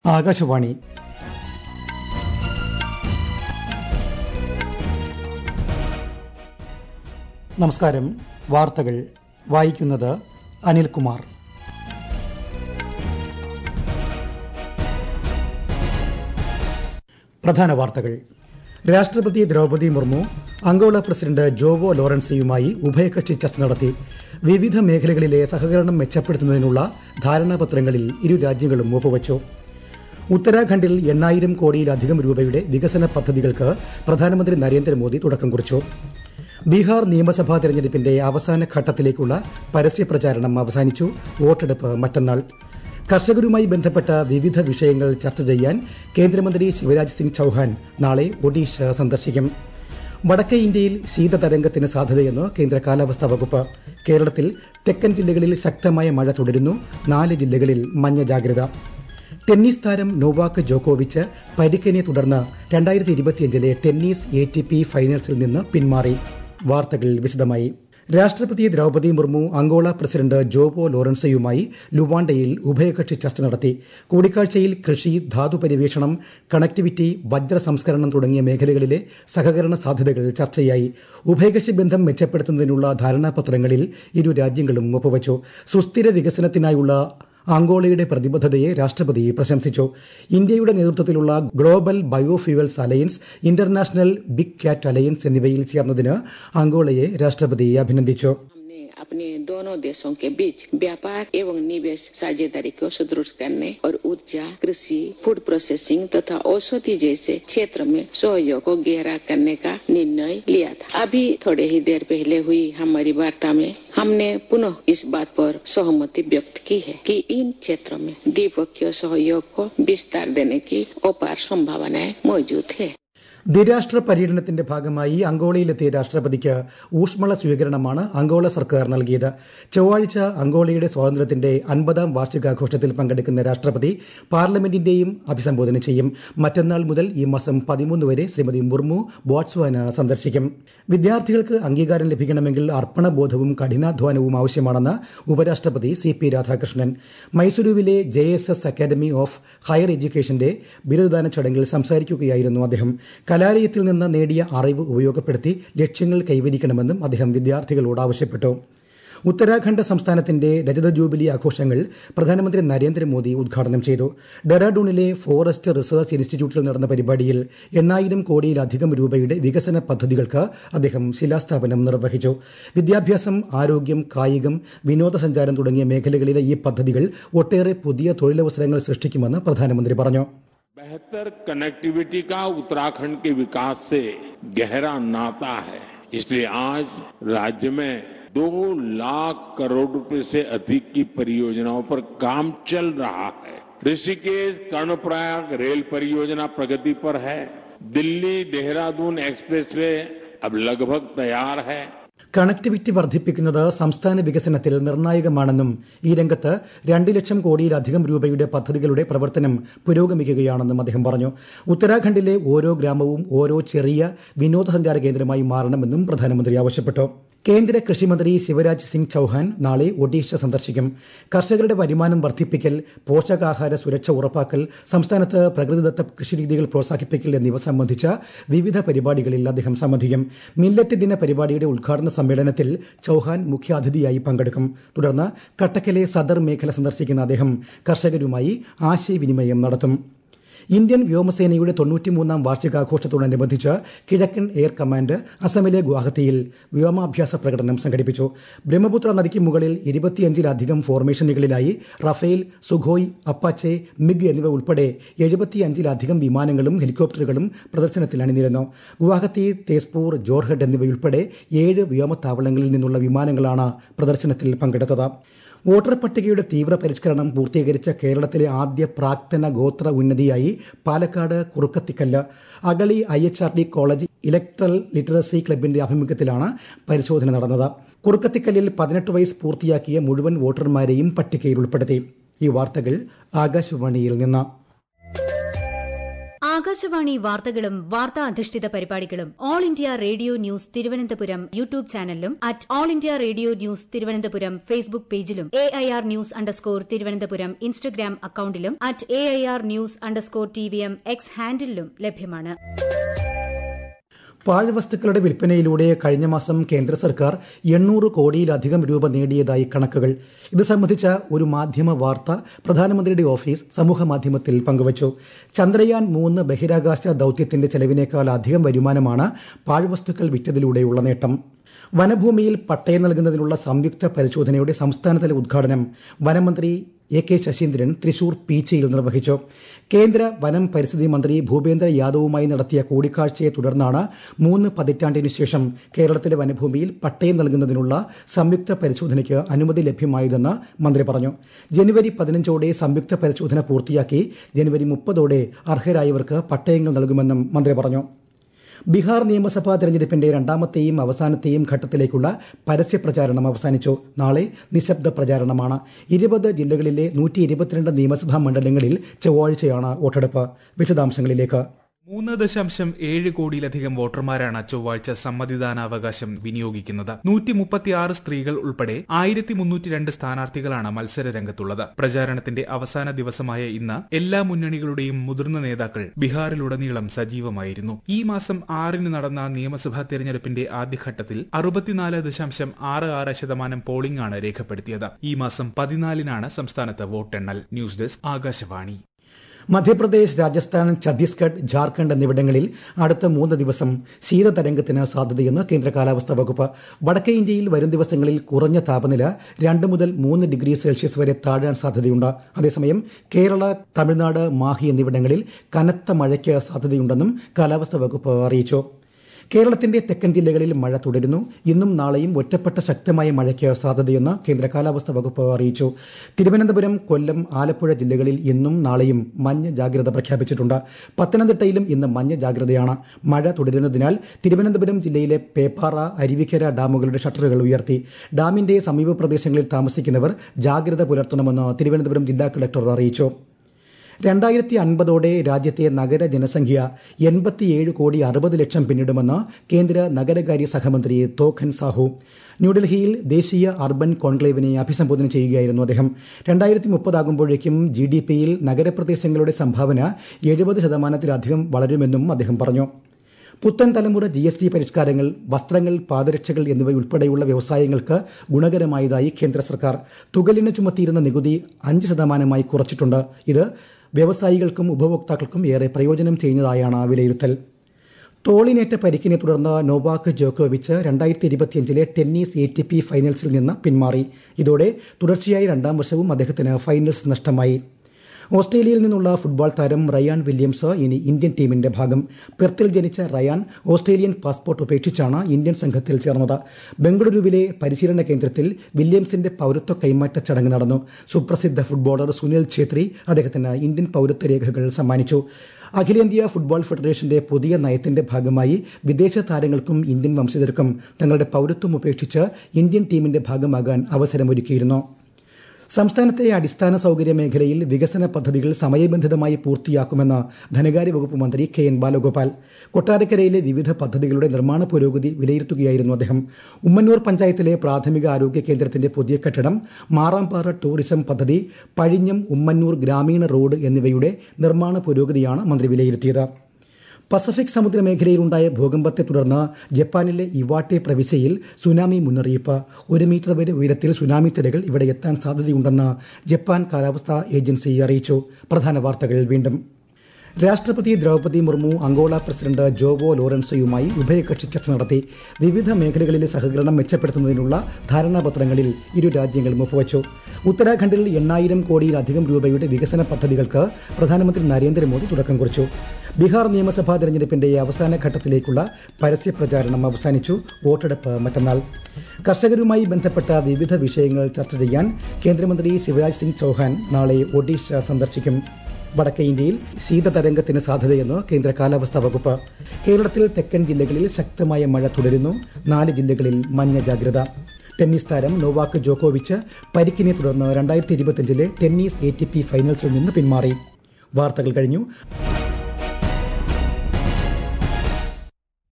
ആകാശവാണി നമസ്കാരം വാർത്തകൾ വായിക്കുന്നത് അനിൽകുമാർ പ്രധാന വാർത്തകൾ രാഷ്ട്രപതി Droupadi Murmu Angola president Joao ലോറൻസിയുമായി ഉഭയകക്ഷി ചർച്ച നടത്തി വിവിധ മേഖലകളിലെ സഹകരണം മെച്ചപ്പെടുത്തുന്നതിനുള്ള ധാരണാപത്രങ്ങളിൽ ഇരു രാജ്യങ്ങളും ഒപ്പുവച്ചു ഉത്തരാഖണ്ഡിൽ എണ്ണായിരം കോടിയിലധികം രൂപയുടെ വികസന പദ്ധതികൾക്ക് പ്രധാനമന്ത്രി നരേന്ദ്രമോദി തുടക്കം കുറിച്ചു ബീഹാർ നിയമസഭാ തെരഞ്ഞെടുപ്പിന്റെ അവസാന ഘട്ടത്തിലേക്കുള്ള പരസ്യ പ്രചാരണം അവസാനിച്ചു വോട്ടെടുപ്പ് മറ്റന്നാൾ കർഷകരുമായി ബന്ധപ്പെട്ട വിവിധ വിഷയങ്ങൾ ചർച്ച ചെയ്യാൻ കേന്ദ്രമന്ത്രി ശിവരാജ് സിംഗ് ചൌഹാൻ നാളെ ഒഡീഷ സന്ദർശിക്കും വടക്കേ ഇന്ത്യയിൽ ശീതതരംഗത്തിന് സാധ്യതയെന്ന് കേന്ദ്ര കാലാവസ്ഥാ വകുപ്പ് കേരളത്തിൽ തെക്കൻ ജില്ലകളിൽ ശക്തമായ മഴ തുടരുന്നു നാല് ജില്ലകളിൽ മഞ്ഞ ജാഗ്രത ടെന്നീസ് താരം നോവാക്ക് ജോക്കോവിച്ച് പരിക്കിനെ തുടർന്ന് രണ്ടായിരത്തി ഇരുപത്തിയഞ്ചിലെ ടെന്നീസ് എ ടി പി ഫൈനൽസിൽ നിന്ന് പിന്മാറി വാർത്തകൾ വിശദമായി രാഷ്ട്രപതി Droupadi Murmu Angola president Joao ലോറൻസയുമായി ലുവാണ്ടയിൽ ഉഭയകക്ഷി ചർച്ച നടത്തി കൂടിക്കാഴ്ചയിൽ കൃഷി ധാതു പരിവേഷണം കണക്ടിവിറ്റി വജ്ര സംസ്കരണം തുടങ്ങിയ മേഖലകളിലെ സഹകരണ സാധ്യതകൾ ചർച്ചയായി ഉഭയകക്ഷി ബന്ധം മെച്ചപ്പെടുത്തുന്നതിനുള്ള ധാരണാപത്രങ്ങളിൽ ഇരു രാജ്യങ്ങളും ഒപ്പുവച്ചു സുസ്ഥിര വികസനത്തിനായുള്ള അങ്കോളയുടെ പ്രതിബദ്ധതയെ രാഷ്ട്രപതി പ്രശംസിച്ചു ഇന്ത്യയുടെ നേതൃത്വത്തിലുള്ള global biofuels alliance international big cat alliance എന്നിവയിൽ ചേർന്നതിന് അങ്കോളയെ രാഷ്ട്രപതി അഭിനന്ദിച്ചു हमने अपने दोनों देशों के बीच व्यापार एवं निवेश साझेदारी को सुदृढ़ करने और ऊर्जा कृषि फूड प्रोसेसिंग तथा औषधि जैसे क्षेत्र में सहयोग को गहरा करने का निर्णय लिया था अभी थोड़े ही देर पहले हुई हमारी वार्ता में हमने पुनः इस बात पर सहमति व्यक्त की है कि इन क्षेत्रों में द्विपक्षीय सहयोग को विस्तार देने की अपार संभावनाएं मौजूद है ദ്വിരാഷ്ട്ര പര്യടനത്തിന്റെ ഭാഗമായി അങ്കോളയിലെത്തിയ രാഷ്ട്രപതിക്ക് ഊഷ്മള സ്വീകരണമാണ് അങ്കോള സർക്കാർ നൽകിയത് ചൊവ്വാഴ്ച അങ്കോളയുടെ സ്വാതന്ത്ര്യത്തിന്റെ അൻപതാം വാർഷികാഘോഷത്തിൽ പങ്കെടുക്കുന്ന രാഷ്ട്രപതി പാർലമെന്റിന്റെയും അഭിസംബോധന ചെയ്യും മറ്റന്നാൾ മുതൽ ഈ മാസം പതിമൂന്ന് വരെ ശ്രീമതി മുർമു ബോട്സ്വാന സന്ദർശിക്കും വിദ്യാർത്ഥികൾക്ക് അംഗീകാരം ലഭിക്കണമെങ്കിൽ അർപ്പണബോധവും കഠിനാധ്വാനവും ആവശ്യമാണെന്ന് ഉപരാഷ്ട്രപതി സി പി രാധാകൃഷ്ണൻ മൈസൂരുവിലെ J S S academy of higher എഡ്യൂക്കേഷന്റെ ബിരുദദാന ചടങ്ങിൽ സംസാരിക്കുകയായിരുന്നു അദ്ദേഹം കലാലയത്തിൽ നിന്ന് നേടിയ അറിവ് ഉപയോഗപ്പെടുത്തി ലക്ഷ്യങ്ങൾ കൈവരിക്കണമെന്നും അദ്ദേഹം വിദ്യാർത്ഥികളോട് ആവശ്യപ്പെട്ടു ഉത്തരാഖണ്ഡ് സംസ്ഥാനത്തിന്റെ രജത ജൂബിലി ആഘോഷങ്ങൾ പ്രധാനമന്ത്രി നരേന്ദ്രമോദി ഉദ്ഘാടനം ചെയ്തു ഡെറാഡൂണിലെ ഫോറസ്റ്റ് റിസർച്ച് ഇൻസ്റ്റിറ്റ്യൂട്ടിൽ നടന്ന പരിപാടിയിൽ എണ്ണായിരം കോടിയിലധികം രൂപയുടെ വികസന പദ്ധതികൾക്ക് അദ്ദേഹം ശിലാസ്ഥാപനം നിർവഹിച്ചു വിദ്യാഭ്യാസം ആരോഗ്യം കായികം വിനോദസഞ്ചാരം തുടങ്ങിയ മേഖലകളിലെ ഈ പദ്ധതികൾ ഒട്ടേറെ പുതിയ തൊഴിലവസരങ്ങൾ സൃഷ്ടിക്കുമെന്ന് പ്രധാനമന്ത്രി പറഞ്ഞു बेहतर कनेक्टिविटी का उत्तराखंड के विकास से गहरा नाता है इसलिए आज राज्य में दो लाख करोड़ रुपए से अधिक की परियोजनाओं पर काम चल रहा है ऋषिकेश कर्णप्रयाग रेल परियोजना प्रगति पर है दिल्ली देहरादून एक्सप्रेसवे अब लगभग तैयार है കണക്ടിവിറ്റി വർദ്ധിപ്പിക്കുന്നത് സംസ്ഥാന വികസനത്തിൽ നിർണായകമാണെന്നും ഈ രംഗത്ത് രണ്ട് ലക്ഷം കോടിയിലധികം രൂപയുടെ പദ്ധതികളുടെ പ്രവർത്തനം പുരോഗമിക്കുകയാണെന്നും അദ്ദേഹം പറഞ്ഞു ഉത്തരാഖണ്ഡിലെ ഓരോ ഗ്രാമവും ഓരോ ചെറിയ വിനോദസഞ്ചാര കേന്ദ്രമായി മാറണമെന്നും പ്രധാനമന്ത്രി ആവശ്യപ്പെട്ടു കേന്ദ്ര കൃഷിമന്ത്രി ശിവരാജ് സിംഗ് ചൌഹാൻ നാളെ ഒഡീഷ സന്ദർശിക്കും കർഷകരുടെ വരുമാനം വർദ്ധിപ്പിക്കൽ പോഷകാഹാര സുരക്ഷ ഉറപ്പാക്കൽ സംസ്ഥാനത്ത് പ്രകൃതിദത്ത കൃഷിരീതികൾ പ്രോത്സാഹിപ്പിക്കൽ എന്നിവ സംബന്ധിച്ച വിവിധ പരിപാടികളിൽ അദ്ദേഹം സംബന്ധിക്കും മില്ലറ്റ് ദിന പരിപാടിയുടെ ഉദ്ഘാടന സമ്മേളനത്തിൽ ചൌഹാൻ മുഖ്യാതിഥിയായി പങ്കെടുക്കും തുടർന്ന് കട്ടക്കലെ സദർ മേഖല സന്ദർശിക്കുന്ന അദ്ദേഹം കർഷകരുമായി ആശയവിനിമയം നടത്തും ഇന്ത്യൻ വ്യോമസേനയുടെ തൊണ്ണൂറ്റിമൂന്നാം വാർഷികാഘോഷത്തോടനുബന്ധിച്ച് കിഴക്കൻ എയർ കമാൻഡ് അസമിലെ ഗുവാഹത്തിയിൽ വ്യോമാഭ്യാസ പ്രകടനം സംഘടിപ്പിച്ചു ബ്രഹ്മപുത്ര നദിക്ക് മുകളിൽ ഇരുപത്തിയഞ്ചിലധികം ഫോർമേഷനുകളിലായി റഫേൽ സുഖോയ് അപ്പാച്ചെ മിഗ് എന്നിവ ഉൾപ്പെടെ എഴുപത്തിയഞ്ചിലധികം വിമാനങ്ങളും ഹെലികോപ്റ്ററുകളും പ്രദർശനത്തിൽ അണിനിരന്നു ഗുവാഹത്തി തേസ്പൂർ ജോർഹട്ട് എന്നിവയുൾപ്പെടെ ഏഴ് വ്യോമത്താവളങ്ങളിൽ നിന്നുള്ള വിമാനങ്ങളാണ് പ്രദർശനത്തിൽ പങ്കെടുത്തത് വോട്ടർ പട്ടികയുടെ തീവ്ര പരിഷ്കരണം പൂർത്തീകരിച്ച കേരളത്തിലെ ആദ്യ പ്രാക്തന ഗോത്ര ഉന്നതിയായി Palakkad Kurukkathikkallu Agali I H R D college electoral literacy ക്ലബിന്റെ ആഭിമുഖ്യത്തിലാണ് പരിശോധന നടന്നത് കുറുക്കത്തിക്കല്ലിൽ പതിനെട്ട് വയസ്സ് പൂർത്തിയാക്കിയ മുഴുവൻ വോട്ടർമാരെയും പട്ടികയിൽ ഉൾപ്പെടുത്തി ഈ വാർത്തകൾ ആകാശവാണിയിൽ നിന്ന് ആകാശവാണി വാർത്തകളും വാർത്താ അധിഷ്ഠിത പരിപാടികളും All India Radio news Thiruvananthapuram YouTube ചാനലിലും at All India Radio news Thiruvananthapuram Facebook പേജിലും A I R news underscore Thiruvananthapuram Instagram അക്കൌണ്ടിലും at A I R news underscore T V M X ഹാൻഡിലും ലഭ്യമാണ് പാഴ്വസ്തുക്കളുടെ വിൽപ്പനയിലൂടെ കഴിഞ്ഞ മാസം കേന്ദ്ര സർക്കാർ എണ്ണൂറ് കോടിയിലധികം രൂപ നേടിയതായി കണക്കുകൾ ഇത് സംബന്ധിച്ച ഒരു മാധ്യമ വാർത്ത പ്രധാനമന്ത്രിയുടെ ഓഫീസ് സമൂഹ മാധ്യമത്തിൽ പങ്കുവച്ചു ചന്ദ്രയാൻ മൂന്ന് ബഹിരാകാശ ദൌത്യത്തിന്റെ ചെലവിനേക്കാൾ അധികം വരുമാനമാണ് പാഴ്വസ്തുക്കൾ വിറ്റതിലൂടെയുള്ള നേട്ടം വനഭൂമിയിൽ പട്ടയം നൽകുന്നതിനുള്ള സംയുക്ത പരിശോധനയുടെ സംസ്ഥാനതല ഉദ്ഘാടനം വനമന്ത്രി എ കെ ശശീന്ദ്രൻ തൃശൂർ പീച്ചിയിൽ നിർവഹിച്ചു കേന്ദ്ര വനം പരിസ്ഥിതി മന്ത്രി ഭൂപേന്ദ്ര യാദവുമായി നടത്തിയ കൂടിക്കാഴ്ചയെ തുടർന്നാണ് മൂന്ന് പതിറ്റാണ്ടിനു ശേഷം കേരളത്തിലെ വനഭൂമിയിൽ പട്ടയം നൽകുന്നതിനുള്ള സംയുക്ത പരിശോധനയ്ക്ക് അനുമതി ലഭ്യമായതെന്ന് മന്ത്രി പറഞ്ഞു ജനുവരി പതിനഞ്ചോടെ സംയുക്ത പരിശോധന പൂർത്തിയാക്കി ജനുവരി മുപ്പതോടെ അർഹരായവർക്ക് പട്ടയങ്ങൾ നൽകുമെന്നും മന്ത്രി പറഞ്ഞു ബീഹാർ നിയമസഭാ തെരഞ്ഞെടുപ്പിന്റെ രണ്ടാമത്തെയും അവസാനത്തെയും ഘട്ടത്തിലേക്കുള്ള പരസ്യ പ്രചാരണം അവസാനിച്ചു നാളെ നിശബ്ദ പ്രചാരണമാണ് ഇരുപത് ജില്ലകളിലെ നൂറ്റി ഇരുപത്തിരണ്ട് നിയമസഭാ മണ്ഡലങ്ങളിൽ ചൊവ്വാഴ്ചയാണ് വോട്ടെടുപ്പ് വിശദാംശങ്ങളിലേക്ക് മൂന്ന് ദശാംശം ഏഴ് കോടിയിലധികം വോട്ടർമാരാണ് ചൊവ്വാഴ്ച സമ്മതിദാനാവകാശം വിനിയോഗിക്കുന്നത് നൂറ്റി മുപ്പത്തിയാറ് സ്ത്രീകൾ ഉൾപ്പെടെ ആയിരത്തി മുന്നൂറ്റി രണ്ട് സ്ഥാനാർത്ഥികളാണ് മത്സര രംഗത്തുള്ളത് പ്രചാരണത്തിന്റെ അവസാന ദിവസമായ ഇന്ന് എല്ലാ മുന്നണികളുടെയും മുതിർന്ന നേതാക്കൾ ബീഹാറിലുടനീളം സജീവമായിരുന്നു ഈ മാസം ആറിന് നടന്ന നിയമസഭാ തെരഞ്ഞെടുപ്പിന്റെ ആദ്യഘട്ടത്തിൽ അറുപത്തിനാല് ദശാംശം ആറ് ആറ് ശതമാനം പോളിംഗ് ആണ് രേഖപ്പെടുത്തിയത് ഈ മാസം പതിനാലിനാണ് സംസ്ഥാനത്ത് വോട്ടെണ്ണൽ ന്യൂസ് ഡെസ്ക് ആകാശവാണി മധ്യപ്രദേശ് രാജസ്ഥാൻ ഛത്തീസ്ഗഡ് ജാർഖണ്ഡ് എന്നിവിടങ്ങളിൽ അടുത്ത മൂന്ന് ദിവസം ശീതതരംഗത്തിന് സാധ്യതയെന്ന് കേന്ദ്ര കാലാവസ്ഥാ വകുപ്പ് വടക്കേ ഇന്ത്യയിൽ വരും ദിവസങ്ങളിൽ കുറഞ്ഞ താപനില രണ്ട് മുതൽ മൂന്ന് ഡിഗ്രി സെൽഷ്യസ് വരെ താഴാൻ സാധ്യതയുണ്ട് അതേസമയം കേരള തമിഴ്നാട് മാഹി എന്നിവിടങ്ങളിൽ കനത്ത മഴയ്ക്ക് സാധ്യതയുണ്ടെന്നും കാലാവസ്ഥാ വകുപ്പ് അറിയിച്ചു കേരളത്തിന്റെ തെക്കൻ ജില്ലകളിൽ മഴ തുടരുന്നു ഇന്നും നാളെയും ഒറ്റപ്പെട്ട ശക്തമായ മഴയ്ക്ക് സാധ്യതയെന്ന് കേന്ദ്ര കാലാവസ്ഥാ വകുപ്പ് അറിയിച്ചു തിരുവനന്തപുരം കൊല്ലം ആലപ്പുഴ ജില്ലകളിൽ ഇന്നും നാളെയും മഞ്ഞ ജാഗ്രത പ്രഖ്യാപിച്ചിട്ടുണ്ട് പത്തനംതിട്ടയിലും ഇന്ന് മഞ്ഞ ജാഗ്രതയാണ് മഴ തുടരുന്നതിനാൽ തിരുവനന്തപുരം ജില്ലയിലെ പേപ്പാറ അരുവിക്കര ഡാമുകളുടെ ഷട്ടറുകൾ ഉയർത്തി ഡാമിന്റെ സമീപ പ്രദേശങ്ങളിൽ താമസിക്കുന്നവർ ജാഗ്രത പുലർത്തണമെന്ന് തിരുവനന്തപുരം ജില്ലാ കളക്ടർ അറിയിച്ചു രണ്ടായിരത്തി അൻപതോടെ രാജ്യത്തെ നഗര ജനസംഖ്യ എൺപത്തിയേഴ് കോടി അറുപത് ലക്ഷം പിന്നിടുമെന്ന് കേന്ദ്ര നഗരകാര്യ സഹമന്ത്രി തോഖൻ സാഹു ന്യൂഡൽഹിയിൽ ദേശീയ അർബൻ കോൺക്ലേവിനെ അഭിസംബോധന ചെയ്യുകയായിരുന്നു അദ്ദേഹം രണ്ടായിരത്തി മുപ്പതാകുമ്പോഴേക്കും ജി ഡി പിയിൽ നഗരപ്രദേശങ്ങളുടെ സംഭാവന എഴുപത് ശതമാനത്തിലധികം വളരുമെന്നും അദ്ദേഹം പറഞ്ഞു പുത്തൻ തലമുറ ജി എസ് ടി പരിഷ്കാരങ്ങൾ വസ്ത്രങ്ങൾ പാദരക്ഷകൾ എന്നിവയുൾപ്പെടെയുള്ള വ്യവസായങ്ങൾക്ക് ഗുണകരമായതായി കേന്ദ്ര സർക്കാർ തുകലിന് ചുമത്തിയിരുന്ന നികുതി അഞ്ച് ശതമാനമായി കുറച്ചിട്ടുണ്ട് ഇത് വ്യവസായികൾക്കും ഉപഭോക്താക്കൾക്കും ഏറെ പ്രയോജനം ചെയ്യുന്നതായാണ് വിലയിരുത്തൽ തോളിനേറ്റ പരിക്കിനെ തുടർന്ന് നോവാക് ജോക്കോവിച്ച് രണ്ടായിരത്തി ഇരുപത്തിയഞ്ചിലെ ടെന്നീസ് എ ടി പി ഫൈനൽസിൽ നിന്ന് പിന്മാറി ഇതോടെ തുടർച്ചയായി രണ്ടാം വർഷവും അദ്ദേഹത്തിന് ഫൈനൽസ് നഷ്ടമായി ഓസ്ട്രേലിയയിൽ നിന്നുള്ള ഫുട്ബോൾ താരം റയാൻ വില്യംസ് ഇനി ഇന്ത്യൻ ടീമിന്റെ ഭാഗം പെർത്തിൽ ജനിച്ച റയാൻ ഓസ്ട്രേലിയൻ പാസ്പോർട്ട് ഉപേക്ഷിച്ചാണ് ഇന്ത്യൻ സംഘത്തിൽ ചേർന്നത് ബംഗളൂരുവിലെ പരിശീലന കേന്ദ്രത്തിൽ വില്യംസിന്റെ പൌരത്വ കൈമാറ്റ ചടങ്ങ് നടന്നു സുപ്രസിദ്ധ ഫുട്ബോളർ സുനിൽ ഛേത്രി അദ്ദേഹത്തിന് ഇന്ത്യൻ പൌരത്വ രേഖകൾ സമ്മാനിച്ചു അഖിലേന്ത്യാ ഫുട്ബോൾ ഫെഡറേഷന്റെ പുതിയ നയത്തിന്റെ ഭാഗമായി വിദേശ താരങ്ങൾക്കും ഇന്ത്യൻ വംശജർക്കും തങ്ങളുടെ പൌരത്വം ഉപേക്ഷിച്ച് ഇന്ത്യൻ ടീമിന്റെ ഭാഗമാകാൻ അവസരമൊരുക്കിയിരുന്നു സംസ്ഥാനത്തെ അടിസ്ഥാന സൌകര്യ മേഖലയിൽ വികസന പദ്ധതികൾ സമയബന്ധിതമായി പൂർത്തിയാക്കുമെന്ന് ധനകാര്യ വകുപ്പ് മന്ത്രി കെ എൻ ബാലഗോപാൽ കൊട്ടാരക്കരയിലെ വിവിധ പദ്ധതികളുടെ നിർമ്മാണ പുരോഗതി വിലയിരുത്തുകയായിരുന്നു അദ്ദേഹം ഉമ്മന്നൂർ പഞ്ചായത്തിലെ പ്രാഥമിക ആരോഗ്യ കേന്ദ്രത്തിന്റെ പുതിയ കെട്ടിടം മാറാമ്പാറ ടൂറിസം പദ്ധതി പഴിഞ്ഞം ഉമ്മന്നൂർ ഗ്രാമീണ റോഡ് എന്നിവയുടെ നിർമ്മാണ പുരോഗതിയാണ് മന്ത്രി വിലയിരുത്തിയത് പസഫിക് സമുദ്ര മേഖലയിലുണ്ടായ ഭൂകമ്പത്തെ തുടർന്ന് ജപ്പാനിലെ ഇവാട്ടെ പ്രവിശ്യയിൽ സുനാമി മുന്നറിയിപ്പ് ഒരു മീറ്റർ വരെ ഉയരത്തിൽ സുനാമി തിരകൾ ഇവിടെ എത്താൻ സാധ്യതയുണ്ടെന്ന് ജപ്പാൻ കാലാവസ്ഥാ ഏജൻസി അറിയിച്ചു പ്രധാന വാർത്തകൾ വീണ്ടും രാഷ്ട്രപതി Draupadi Murmu Angola president Joao ലോറൻസോയുമായി ഉഭയകക്ഷി ചർച്ച നടത്തി വിവിധ മേഖലകളിലെ സഹകരണം മെച്ചപ്പെടുത്തുന്നതിനുള്ള ധാരണാപത്രങ്ങളിൽ ഇരു രാജ്യങ്ങളും ഒപ്പുവച്ചു ഉത്തരാഖണ്ഡിൽ എണ്ണായിരം കോടിയിലധികം രൂപയുടെ വികസന പദ്ധതികൾക്ക് പ്രധാനമന്ത്രി നരേന്ദ്രമോദി തുടക്കം കുറിച്ചു ബീഹാർ നിയമസഭാ തെരഞ്ഞെടുപ്പിന്റെ അവസാന ഘട്ടത്തിലേക്കുള്ള പരസ്യ പ്രചാരണം അവസാനിച്ചു വോട്ടെടുപ്പ് മറ്റന്നാൾ കർഷകരുമായി ബന്ധപ്പെട്ട വിവിധ വിഷയങ്ങൾ ചർച്ച ചെയ്യാൻ കേന്ദ്രമന്ത്രി ശിവരാജ് സിംഗ് ചൌഹാൻ നാളെ ഒഡീഷ സന്ദർശിക്കും വടക്കേ ഇന്ത്യയിൽ ശീതതരംഗത്തിന് സാധ്യതയെന്ന് കേന്ദ്ര കാലാവസ്ഥാ വകുപ്പ് കേരളത്തിൽ തെക്കൻ ജില്ലകളിൽ ശക്തമായ മഴ തുടരുന്നു നാല് ജില്ലകളിൽ മഞ്ഞ ജാഗ്രത ടെന്നീസ് താരം നോവാക്ക് ജോക്കോവിച്ച് പരിക്കിനെ തുടർന്ന് രണ്ടായിരത്തി ഇരുപത്തിയഞ്ചിലെ ടെന്നീസ് എ ടി പി ഫൈനൽസിൽ നിന്ന് പിന്മാറി വാർത്തകൾ കഴിഞ്ഞു